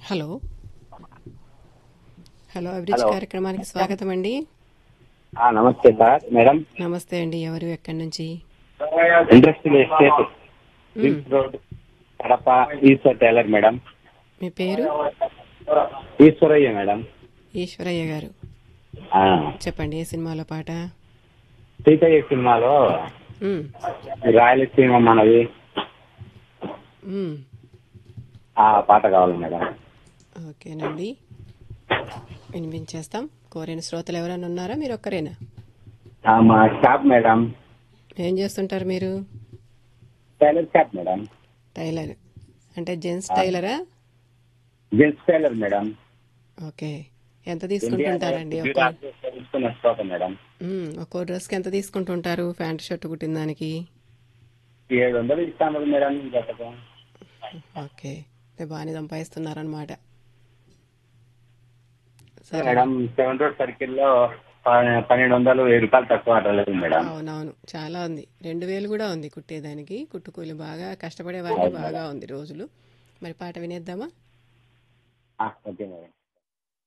Hello hello అభిరుచి hello. కార్యక్రమానికి స్వాగతం అండి ఆ, నమస్తే సార్ మేడం నమస్తే అండి ఎవరు ఎక్కడి నుంచి industrial estate RIMS road Kadapa Eshwar tailor madam మీ పేరు ఈశ్వరయ్య మేడం ఈశ్వరయ్య గారు ఆ, చెప్పండి ఏ సినిమాలో పాట సీతయ్య సినిమాలో మ్మ్. రాయలసీమ మనది మ్మ్. ఆ పాట కావాలి మేడం ఓకేనండి వినిపించేస్తాం కోరిన శ్రోతలు ఎవరైనా ఉన్నారా మీరు ఒక్కరేనా ఆ, మా షాప్ మేడం ఏం చేస్తుంటారు మీరు టైలర్ షాప్ మేడం టైలర్ అంటే జెంట్స్ టైలరా జెంట్స్ టైలర్ మేడం ఓకే ఎంత తీసుకుంటుంటారండి ఒక్కో తెలుసుకున్న శ్రోత మేడం మ్మ్. ఒక్కో డ్రెస్కి ఎంత తీసుకుంటుంటారు ప్యాంట్ షర్ట్ కుట్టిన దానికి ఏడు వందలు ఇస్తాను మేడం జతకు ఓకే అంటే బాగానే సంపాదిస్తున్నారనమాట సరే మేడం సెవెన్ రోడ్ సర్కిల్ లో ప- పన్నెండు వందలు వెయ్యి రూపాయలు తక్కువ అడలేదు మేడం అవునవును చాలా ఉంది రెండు వేలు కూడా ఉంది కుట్టేదానికి కుట్టుకూలి బాగా కష్టపడే వారికి బాగా ఉంది రోజులు మరి పాట వినేద్దామా ఆ, ఓకే మేడం